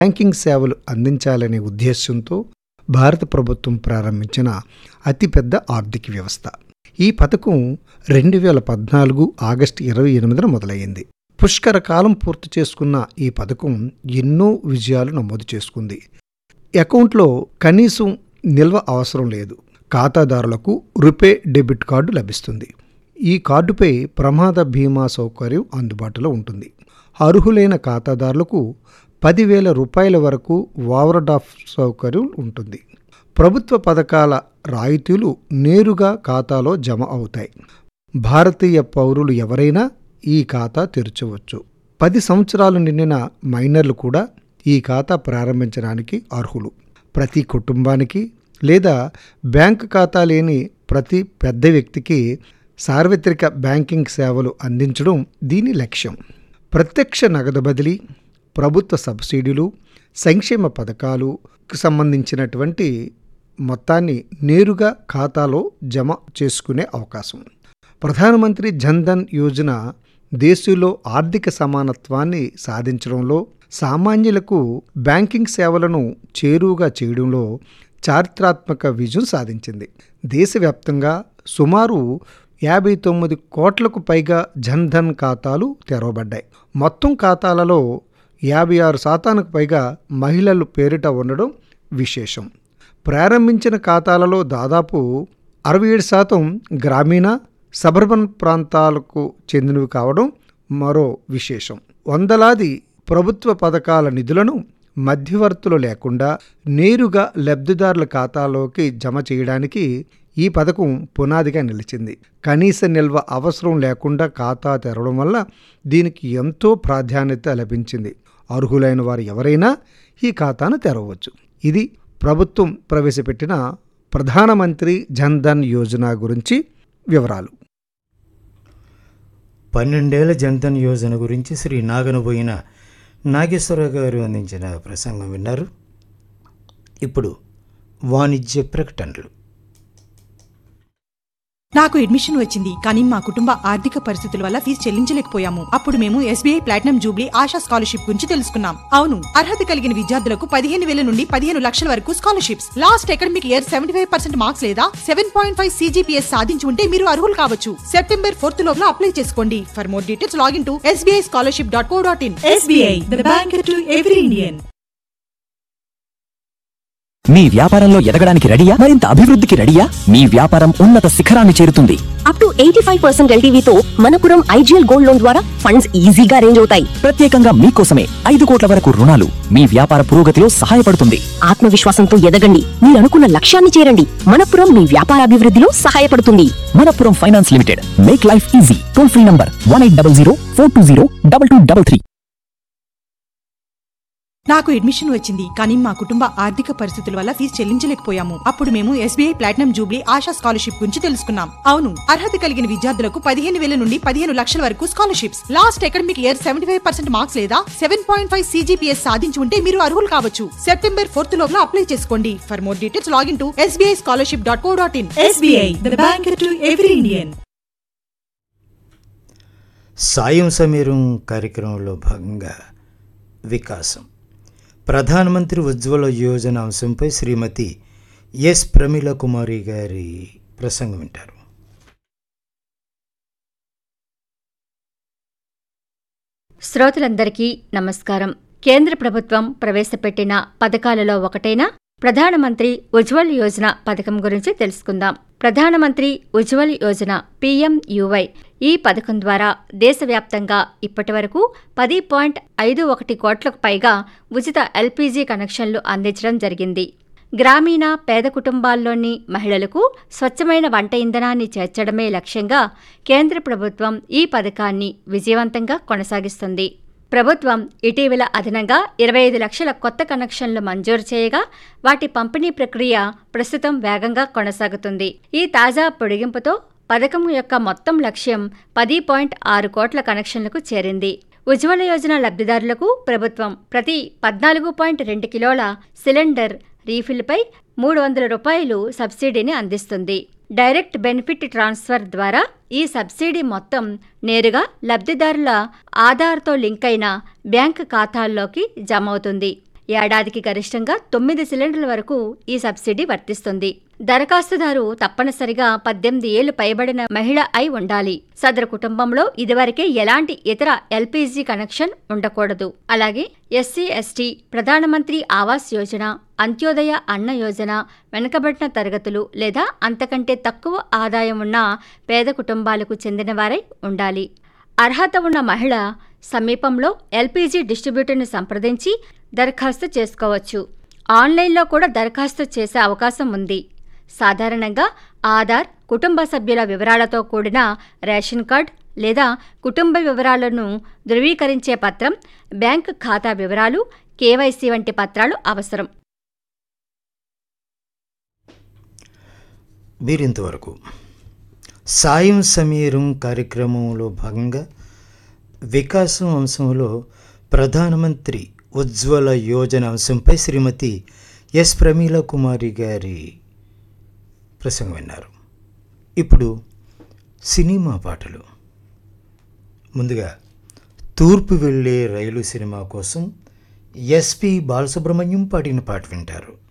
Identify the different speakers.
Speaker 1: Banking సేవలు అందించాలనే ఉద్దేశ్యంతో భారత ప్రభుత్వం ప్రారంభించిన అతిపెద్ద ఆర్థిక వ్యవస్థ ఈ పథకం రెండు వేల పద్నాలుగు ఆగస్టు ఇరవై ఎనిమిదిన మొదలయ్యింది పుష్కర కాలం పూర్తి చేసుకున్న ఈ పథకం ఎన్నో విజయాలు నమోదు చేసుకుంది అకౌంట్లో కనీసం నిల్వ అవసరం లేదు ఖాతాదారులకు రూపే డెబిట్ కార్డు లభిస్తుంది ఈ కార్డుపై ప్రమాద బీమా సౌకర్యం అందుబాటులో ఉంటుంది అర్హులైన ఖాతాదారులకు పదివేల రూపాయల వరకు ఓవర్డ్రాఫ్ట్ సౌకర్యం ఉంటుంది ప్రభుత్వ పథకాల రాయితీలు నేరుగా ఖాతాలో జమ అవుతాయి భారతీయ పౌరులు ఎవరైనా ఈ ఖాతా తెరచవచ్చు పది సంవత్సరాలు నిండిన మైనర్లు కూడా ఈ ఖాతా ప్రారంభించడానికి అర్హులు ప్రతి కుటుంబానికి లేదా బ్యాంక్ ఖాతా లేని ప్రతి పెద్ద వ్యక్తికి సార్వత్రిక బ్యాంకింగ్ సేవలు అందించడం దీని లక్ష్యం ప్రత్యక్ష నగదు బదిలీ ప్రభుత్వ సబ్సిడీలు సంక్షేమ పథకాలకు సంబంధించినటువంటి మొత్తాన్ని నేరుగా ఖాతాలో జమ చేసుకునే అవకాశం ప్రధానమంత్రి జన్ధన్ యోజన దేశంలో ఆర్థిక సమానత్వాన్ని సాధించడంలో సామాన్యులకు బ్యాంకింగ్ సేవలను చేరువుగా చేయడంలో చారిత్రాత్మక విజయం సాధించింది దేశవ్యాప్తంగా సుమారు యాభై తొమ్మిది కోట్లకు పైగా జన్ధన్ ఖాతాలు తెరవబడ్డాయి మొత్తం ఖాతాలలో యాభై ఆరు శాతానికి పైగా మహిళలు పేరిట ఉండడం విశేషం ప్రారంభించిన ఖాతాలలో దాదాపు అరవై ఏడు శాతం గ్రామీణ సబర్బన్ ప్రాంతాలకు చెందినవి కావడం మరో విశేషం వందలాది ప్రభుత్వ పథకాల నిధులను మధ్యవర్తులు లేకుండా నేరుగా లబ్ధిదారుల ఖాతాలోకి జమ చేయడానికి ఈ పథకం పునాదిగా నిలిచింది కనీస నిల్వ అవసరం లేకుండా ఖాతా తెరవడం వల్ల దీనికి ఎంతో ప్రాధాన్యత లభించింది అర్హులైన వారు ఎవరైనా ఈ ఖాతాను తెరవవచ్చు ఇది ప్రభుత్వం ప్రవేశపెట్టిన ప్రధానమంత్రి జన్ధన్ యోజన గురించి వివరాలు
Speaker 2: పన్నెండేళ్ల జన్ధన్ యోజన గురించి శ్రీ నాగనబోయిన నాగేశ్వరరావు గారు అందించిన ప్రసంగం విన్నారు ఇప్పుడు వాణిజ్య ప్రకటనలు
Speaker 3: నాకు అడ్మిషన్ వచ్చింది కానీ మా కుటుంబ ఆర్థిక పరిస్థితుల వల్ల ఫీజు చెల్లించలేకపోయాము అప్పుడు మేము SBI platinum jubilee Asha scholarship గురించి తెలుసుకున్నాం అవును అర్హత కలిగిన విద్యార్థులకు పదిహేను వేల నుండి పదిహేను లక్షల వరకు scholarships last academic year seventy five percent marks లేదా సెవెన్ పాయింట్ ఫైవ్ సీజీపీఎస్ సాధించి ఉంటే మీరు అర్హులు కావచ్చు సెప్టెంబర్ ఫోర్త్ లోపల అప్లై చేసుకోండి for more details login to SBI scholarship dot co dot in
Speaker 4: SBI, the bank to every Indian.
Speaker 5: మీ వ్యాపారంలో ఎదగడానికి రెడీయా మరింత అభివృద్ధికి రెడీయా మీ వ్యాపారం ఉన్నత శిఖరాన్ని చేరుతుంది
Speaker 6: up to eighty five percent ఎల్టీవీతో మనపురం ఐజీఎల్ గోల్డ్ లోన్ ద్వారా ఫండ్స్ ఈజీగా అరేంజ్ అవుతాయి
Speaker 5: ప్రత్యేకంగా మీకోసమే ఐదు కోట్ల వరకు రుణాలు మీ వ్యాపార పురోగతిలో సహాయపడుతుంది
Speaker 6: ఆత్మవిశ్వాసంతో ఎదగండి మీరు అనుకున్న లక్ష్యాన్ని చేరండి మనపురం మీ వ్యాపారాభివృద్ధిలో సహాయపడుతుంది
Speaker 5: Manappuram finance limited make life easy toll free number one eight double zero four two zero double two double three
Speaker 3: నాకు అడ్మిషన్ వచ్చింది కానీ మా కుటుంబ ఆర్థిక పరిస్థితుల వల్ల ఫీజు చెల్లించలేకపోయాము అప్పుడు మేము SBI platinum jubilee Asha scholarship గురించి తెలుసుకున్నాం అవును అర్హత కలిగిన విద్యార్థులకు పదిహేను వేల నుండి పదిహేను లక్షల వరకు scholarships last academic year seventy five percent marks లేదా సెవెన్ పాయింట్ ఫైవ్ సీజీపీఎస్ సాధించి ఉంటే మీరు అర్హులు కావచ్చు సెప్టెంబర్ ఫోర్త్ లోపల అప్లై చేసుకోండి for more details login to SBI scholarship dot co dot in
Speaker 4: SBI, the bank to every Indian.
Speaker 2: సాయం సమీరం కార్యక్రమంలో భాగంగా వికాసం ప్రధానమంత్రి ఉజ్వల యోజన అంశంపై శ్రీమతి ఎస్ ప్రమీల కుమారి గారి ప్రసంగం వింటారు
Speaker 7: శ్రోతలందరికీ నమస్కారం కేంద్ర ప్రభుత్వం ప్రవేశపెట్టిన పథకాలలో ఒకటైన ప్రధానమంత్రి ఉజ్వల్ యోజన పథకం గురించి తెలుసుకుందాం ప్రధానమంత్రి ఉజ్వల్ యోజన పీఎంయువై ఈ పథకం ద్వారా దేశవ్యాప్తంగా ఇప్పటివరకు పది పాయింట్ ఐదు ఒకటి కోట్లకు పైగా ఉచిత ఎల్పీజీ కనెక్షన్లు అందించడం జరిగింది గ్రామీణ పేద కుటుంబాల్లోని మహిళలకు స్వచ్ఛమైన వంట ఇంధనాన్ని చేర్చడమే లక్ష్యంగా కేంద్ర ప్రభుత్వం ఈ పథకాన్ని విజయవంతంగా కొనసాగిస్తుంది ప్రభుత్వం ఇటీవల అదనంగా ఇరవై ఐదు లక్షల కొత్త కనెక్షన్లు మంజూరు చేయగా వాటి పంపిణీ ప్రక్రియ ప్రస్తుతం వేగంగా కొనసాగుతుంది ఈ తాజా పొడిగింపుతో పథకం యొక్క మొత్తం లక్ష్యం పది పాయింట్ ఆరు కోట్ల కనెక్షన్లకు చేరింది ఉజ్వల యోజన లబ్ధిదారులకు ప్రభుత్వం ప్రతి పద్నాలుగు పాయింట్ రెండు కిలోల సిలిండర్ రీఫిల్పై మూడు వందల రూపాయలు సబ్సిడీని అందిస్తుంది డైరెక్ట్ బెనిఫిట్ ట్రాన్స్ఫర్ ద్వారా ఈ సబ్సిడీ మొత్తం నేరుగా లబ్ధిదారుల ఆధార్తో లింక్ అయిన బ్యాంక్ ఖాతాల్లోకి జమ అవుతుంది ఏడాదికి గరిష్టంగా తొమ్మిది సిలిండర్ల వరకు ఈ సబ్సిడీ వర్తిస్తుంది దరఖాస్తుదారు తప్పనిసరిగా పద్దెనిమిది ఏళ్లు పైబడిన మహిళ అయి ఉండాలి సదరు కుటుంబంలో ఇదివరకే ఎలాంటి ఇతర ఎల్పీజీ కనెక్షన్ ఉండకూడదు అలాగే ఎస్సీ ఎస్టీ ప్రధానమంత్రి ఆవాస్ యోజన అంత్యోదయ అన్న యోజన వెనుకబడిన తరగతులు లేదా అంతకంటే తక్కువ ఆదాయం ఉన్న పేద కుటుంబాలకు చెందినవారై ఉండాలి అర్హత ఉన్న మహిళ సమీపంలో ఎల్పీజీ డిస్ట్రిబ్యూటర్ను సంప్రదించి దరఖాస్తు చేసుకోవచ్చు ఆన్లైన్లో కూడా దరఖాస్తు చేసే అవకాశం ఉంది సాధారణంగా ఆధార్ కుటుంబ సభ్యుల వివరాలతో కూడిన రేషన్ కార్డ్ లేదా కుటుంబ వివరాలను ధృవీకరించే పత్రం బ్యాంక్ ఖాతా వివరాలు కేవైసీ వంటి పత్రాలు అవసరం
Speaker 2: వీరింతవరకు సాయం సమీరం కార్యక్రమంలో భాగంగా వికాసం అంశంలో ప్రధానమంత్రి ఉజ్వల యోజన అంశంపై శ్రీమతి ఎస్ ప్రమీల కుమారి గారి ప్రసంగం విన్నారు ఇప్పుడు సినిమా పాటలు ముందుగా తూర్పు వెళ్ళే రైలు సినిమా కోసం ఎస్పి బాలసుబ్రహ్మణ్యం పాడిన పాట వింటారు